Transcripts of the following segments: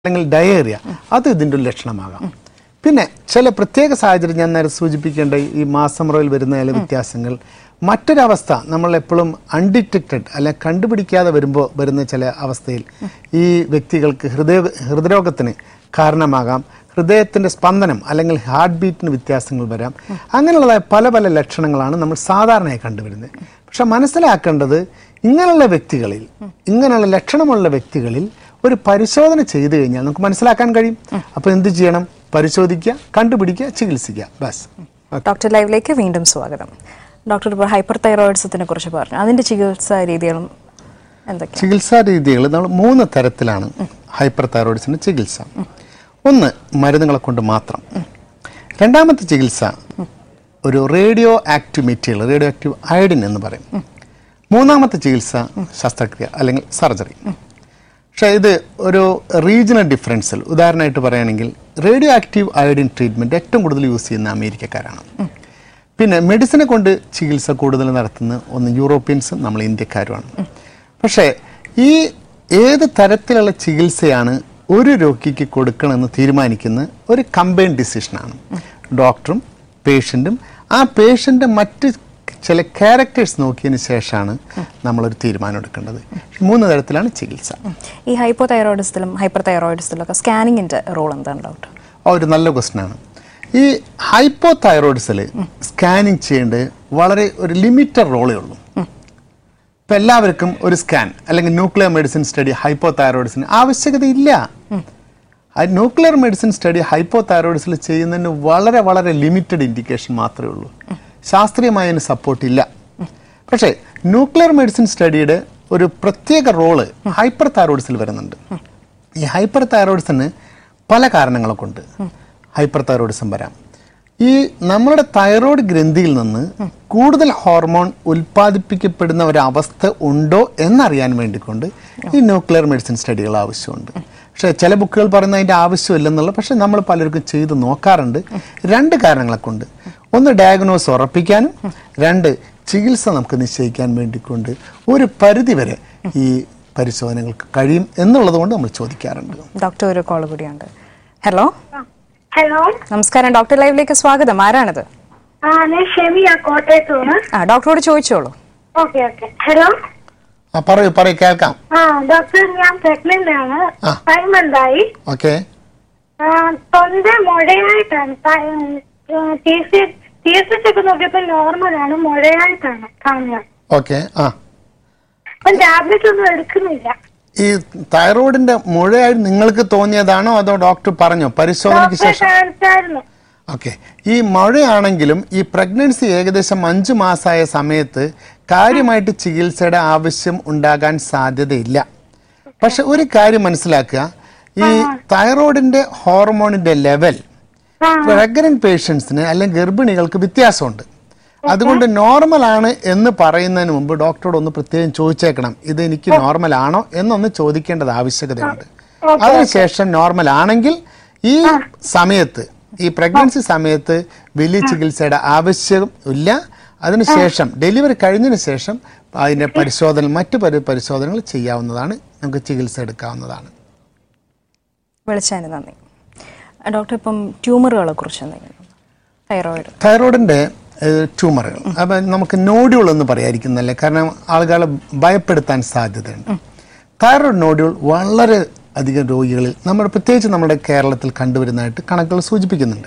അല്ലെങ്കിൽ ഡയേറിയ അത് ഇതിൻ്റെ ഒരു ലക്ഷണമാകാം പിന്നെ ചില പ്രത്യേക സാഹചര്യം ഞാൻ നേരെ സൂചിപ്പിക്കേണ്ട ഈ മാസമുറയിൽ വരുന്ന ചില വ്യത്യാസങ്ങൾ മറ്റൊരവസ്ഥ നമ്മൾ എപ്പോഴും അൺഡിറ്റക്റ്റഡ് അല്ലെ കണ്ടുപിടിക്കാതെ വരുമ്പോൾ വരുന്ന ചില അവസ്ഥയിൽ ഈ വ്യക്തികൾക്ക് ഹൃദയ ഹൃദയരോഗത്തിന് കാരണമാകാം ഹൃദയത്തിൻ്റെ സ്പന്ദനം അല്ലെങ്കിൽ ഹാർട്ട് ബീറ്റിന് വ്യത്യാസങ്ങൾ വരാം അങ്ങനെയുള്ളതായ പല പല ലക്ഷണങ്ങളാണ് നമ്മൾ സാധാരണയായി കണ്ടുവരുന്നത് പക്ഷെ മനസ്സിലാക്കേണ്ടത് ഇങ്ങനെയുള്ള വ്യക്തികളിൽ ഇങ്ങനെയുള്ള ലക്ഷണമുള്ള വ്യക്തികളിൽ ഒരു പരിശോധന ചെയ്തു കഴിഞ്ഞാൽ നമുക്ക് മനസ്സിലാക്കാൻ കഴിയും അപ്പോൾ എന്ത് ചെയ്യണം പരിശോധിക്കുക കണ്ടുപിടിക്കുക ചികിത്സിക്കുക ബസ് ഡോക്ടർ ലൈവിലേക്ക് വീണ്ടും സ്വാഗതം ഡോക്ടർ ഇപ്പോൾ ഹൈപ്പർ തൈറോയിഡ്സത്തിനെ കുറിച്ച് പറഞ്ഞു അതിന്റെ ചികിത്സാ രീതികളും എന്തൊക്കെയാണ് ചികിത്സാ രീതികൾ നമ്മൾ മൂന്ന് തരത്തിലാണ് ഹൈപ്പർ തൈറോയിഡ്സിന്റെ ചികിത്സ ഒന്ന് മരുന്നുകളെ കൊണ്ട് മാത്രം രണ്ടാമത്തെ ചികിത്സ ഒരു radioactive material radioactive iodine എന്ന് പറയും മൂന്നാമത്തെ ചികിത്സ ശസ്ത്രക്രിയ അല്ലെങ്കിൽ സർജറി പക്ഷേ ഇത് ഒരു റീജിയണൽ ഡിഫറൻസിൽ ഉദാഹരണമായിട്ട് പറയുകയാണെങ്കിൽ റേഡിയോ ആക്റ്റീവ് അയഡിൻ ട്രീറ്റ്മെൻറ്റ് ഏറ്റവും കൂടുതൽ യൂസ് ചെയ്യുന്ന അമേരിക്കക്കാരാണ് പിന്നെ മെഡിസിനെ കൊണ്ട് ചികിത്സ കൂടുതൽ നടത്തുന്ന ഒന്ന് യൂറോപ്യൻസും നമ്മൾ ഇന്ത്യക്കാരുമാണ് പക്ഷേ ഈ ഏത് തരത്തിലുള്ള ചികിത്സയാണ് ഒരു രോഗിക്ക് കൊടുക്കണമെന്ന് തീരുമാനിക്കുന്ന ഒരു കമ്പൈൻ ഡിസിഷനാണ് ഡോക്ടറും പേഷ്യൻറ്റും ആ പേഷ്യൻ്റെ മറ്റ് ചില ക്യാരക്ടേഴ്സ് നോക്കിയതിന് ശേഷമാണ് നമ്മളൊരു തീരുമാനം എടുക്കേണ്ടത് മൂന്ന് തരത്തിലാണ് ചികിത്സ ഈ ഹൈപ്പോ തൈറോയിഡ്സത്തിലും ഹൈപ്പർ തൈറോയിഡ്സത്തിലും ഒക്കെ സ്കാനിങ്ങിന്റെ റോൾ എന്താണ് ഡോക്ടർ ആ ഒരു നല്ല ക്വസ്റ്റ്യനാണ് ഈ ഹൈപ്പോ തൈറോയിഡ്സിൽ സ്കാനിങ് ചെയ്യേണ്ടത് വളരെ ഒരു ലിമിറ്റഡ് റോളേ ഉള്ളൂ ഇപ്പം എല്ലാവർക്കും ഒരു സ്കാൻ അല്ലെങ്കിൽ ന്യൂക്ലിയർ മെഡിസിൻ സ്റ്റഡി ഹൈപ്പോ തൈറോയിഡ്സിന് ആവശ്യകതയില്ല ന്യൂക്ലിയർ മെഡിസിൻ സ്റ്റഡി ഹൈപ്പോ തൈറോയിഡ്സിൽ ചെയ്യുന്നതിന് വളരെ വളരെ ലിമിറ്റഡ് ഇൻഡിക്കേഷൻ മാത്രമേ ഉള്ളൂ ശാസ്ത്രീയമായ അതിന് സപ്പോർട്ട് ഇല്ല പക്ഷേ ന്യൂക്ലിയർ മെഡിസിൻ സ്റ്റഡിയുടെ ഒരു പ്രത്യേക റോള് ഹൈപ്പർ തൈറോയിഡ്സിൽ വരുന്നുണ്ട് ഈ ഹൈപ്പർ തൈറോയിഡ്സിന് പല കാരണങ്ങളെ കൊണ്ട് ഹൈപ്പർ തൈറോയിഡിസം വരാം ഈ നമ്മുടെ തൈറോയ്ഡ് ഗ്രന്ഥിയിൽ നിന്ന് കൂടുതൽ ഹോർമോൺ ഉൽപ്പാദിപ്പിക്കപ്പെടുന്ന ഒരവസ്ഥ ഉണ്ടോ എന്നറിയാൻ വേണ്ടിക്കൊണ്ട് ഈ ന്യൂക്ലിയർ മെഡിസിൻ സ്റ്റഡികൾ ആവശ്യമുണ്ട് പക്ഷേ ചില ബുക്കുകൾ പറയുന്ന അതിൻ്റെ ആവശ്യമില്ലെന്നുള്ള പക്ഷേ നമ്മൾ പലർക്കും ചെയ്ത് നോക്കാറുണ്ട് രണ്ട് കാരണങ്ങളെ കൊണ്ട് ഒന്ന് ഡയഗ്നോസ് ഉറപ്പിക്കാനും രണ്ട് ചികിത്സ നമുക്ക് നിശ്ചയിക്കാൻ വേണ്ടിക്കൊണ്ട് ഒരു പരിധിവരെ ഈ പരിശോധനകൾക്ക് കഴിയും എന്നുള്ളത് കൊണ്ട് നമ്മൾ ചോദിക്കാറുണ്ട് ഡോക്ടർ ഒരു കോൾ കൂടിയുണ്ട് ഹലോ ഹലോ നമസ്കാരം ഡോക്ടർ ലൈവിലേക്ക് സ്വാഗതം ആരാണിത് ആ ഞാൻ ഷെമിയ കോട്ടയത്ത് നിന്ന് ആ ഡോക്ടറോട് ചോദിച്ചോളൂ ഓക്കെ ഓക്കെ ഹലോ ആ പറയൂ പറയൂ കേൾക്കാം ആ ഡോക്ടർ ഞാൻ പ്രഗ്നന്റ് ആണ് ആ. ഫൈവ് മന്ത് ആയി ഓക്കെ ആ, തൊണ്ട മുഴയായിട്ടാണ് ടി എസ് എച്ച് ഒക്കെ നോക്കിയപ്പോ നോർമലാണ് മുഴയായിട്ടാണ് കാണുന്നത് ഓക്കെ ആ അപ്പം ടാബ്ലറ്റ് ഒന്നും എടുക്കുന്നില്ല ഈ തൈറോയിഡിന്റെ മുഴയായി നിങ്ങൾക്ക് തോന്നിയതാണോ അതോ ഡോക്ടർ പറഞ്ഞോ പരിശോധനയ്ക്ക് ഡോക്ടറെ ശേഷം കാണിച്ചായിരുന്നു ഓക്കെ ഈ മഴയാണെങ്കിലും ഈ പ്രഗ്നൻസി ഏകദേശം അഞ്ച് മാസമായ സമയത്ത് കാര്യമായിട്ട് ചികിത്സയുടെ ആവശ്യം ഉണ്ടാകാൻ സാധ്യതയില്ല പക്ഷെ ഒരു കാര്യം മനസ്സിലാക്കുക ഈ തൈറോയിഡിന്റെ ഹോർമോണിന്റെ ലെവൽ ആ. പ്രഗ്നന്റ് പേഷ്യൻസിന് അല്ലെങ്കിൽ ഗർഭിണികൾക്ക് വ്യത്യാസമുണ്ട് അതുകൊണ്ട് നോർമൽ ആണ് എന്ന് പറയുന്നതിന് മുമ്പ് ഡോക്ടറോട് ഒന്ന് പ്രത്യേകം ചോദിച്ചേക്കണം ഇത് എനിക്ക് നോർമൽ ആണോ എന്നൊന്ന് ചോദിക്കേണ്ടത് ആവശ്യകതയുണ്ട് അതിനുശേഷം നോർമൽ ആണെങ്കിൽ ഈ സമയത്ത് ഈ പ്രഗ്നൻസി സമയത്ത് വലിയ ചികിത്സയുടെ ആവശ്യം ഇല്ല അതിനുശേഷം ഡെലിവറി കഴിഞ്ഞതിന് ശേഷം അതിൻ്റെ പരിശോധന മറ്റു പരി പരിശോധനകൾ ചെയ്യാവുന്നതാണ് നമുക്ക് ചികിത്സ എടുക്കാവുന്നതാണ് വിളിച്ചതിന് നന്ദി ആ, ഡോക്ടർ ഇപ്പം ട്യൂമറുകളെ കുറിച്ച് എന്തെങ്കിലും തൈറോയിഡ് തൈറോയിഡിന്റെ ട്യൂമറുകൾ അപ്പം നമുക്ക് നോഡ്യൂൾ എന്ന് പറയാതിരിക്കുന്നല്ലേ കാരണം ആളുകളെ ഭയപ്പെടുത്താൻ സാധ്യതയുണ്ട് തൈറോയിഡ് നോഡ്യൂൾ വളരെ അധികം രോഗികളിൽ നമ്മൾ പ്രത്യേകിച്ച് നമ്മുടെ കേരളത്തിൽ കണ്ടുവരുന്നതായിട്ട് കണക്കുകൾ സൂചിപ്പിക്കുന്നുണ്ട്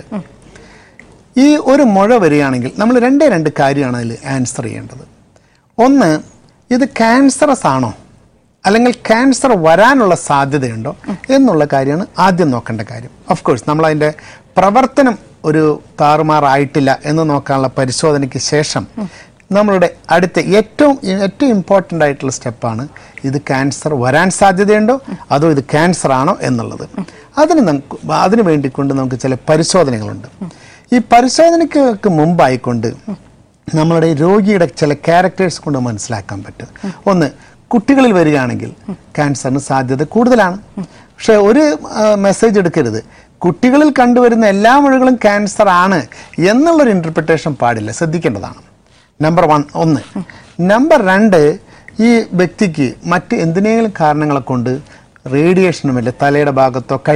ഈ ഒരു മുഴ വരികയാണെങ്കിൽ നമ്മൾ രണ്ടേ രണ്ട് കാര്യമാണ് അതിൽ ആൻസർ ചെയ്യേണ്ടത് ഒന്ന് ഇത് ക്യാൻസറസ് ആണോ അല്ലെങ്കിൽ ക്യാൻസർ വരാനുള്ള സാധ്യതയുണ്ടോ എന്നുള്ള കാര്യമാണ് ആദ്യം നോക്കേണ്ട കാര്യം ഓഫ് കോഴ്സ് നമ്മൾ അതിൻ്റെ പ്രവർത്തനം ഒരു താറുമാറായിട്ടില്ല എന്ന് നോക്കാനുള്ള പരിശോധനയ്ക്ക് ശേഷം നമ്മളുടെ അടുത്ത ഏറ്റവും ഏറ്റവും ഇമ്പോർട്ടൻ്റ് ആയിട്ടുള്ള സ്റ്റെപ്പാണ് ഇത് ക്യാൻസർ വരാൻ സാധ്യതയുണ്ടോ അതോ ഇത് ക്യാൻസർ ആണോ എന്നുള്ളത് അതിന് നമുക്ക് അതിന് വേണ്ടിക്കൊണ്ട് നമുക്ക് ചില പരിശോധനകളുണ്ട് ഈ പരിശോധനയ്ക്ക് മുമ്പായിക്കൊണ്ട് നമ്മളുടെ രോഗിയുടെ ചില ക്യാരക്ടേഴ്സ് കൊണ്ട് മനസ്സിലാക്കാൻ പറ്റും ഒന്ന് കുട്ടികളിൽ വരികയാണെങ്കിൽ ക്യാൻസറിന് സാധ്യത കൂടുതലാണ് പക്ഷെ ഒരു മെസ്സേജ് എടുക്കരുത് കുട്ടികളിൽ കണ്ടുവരുന്ന എല്ലാ മുഴകളും ക്യാൻസർ ആണ് എന്നുള്ളൊരു ഇന്റർപ്രിട്ടേഷൻ പാടില്ല ശ്രദ്ധിക്കേണ്ടതാണ് നമ്പർ വൺ ഒന്ന് നമ്പർ രണ്ട് ഈ വ്യക്തിക്ക് മറ്റ് എന്തിനേലും കാരണങ്ങളെ കൊണ്ട് റേഡിയേഷനുമില്ല തലയുടെ ഭാഗത്തോ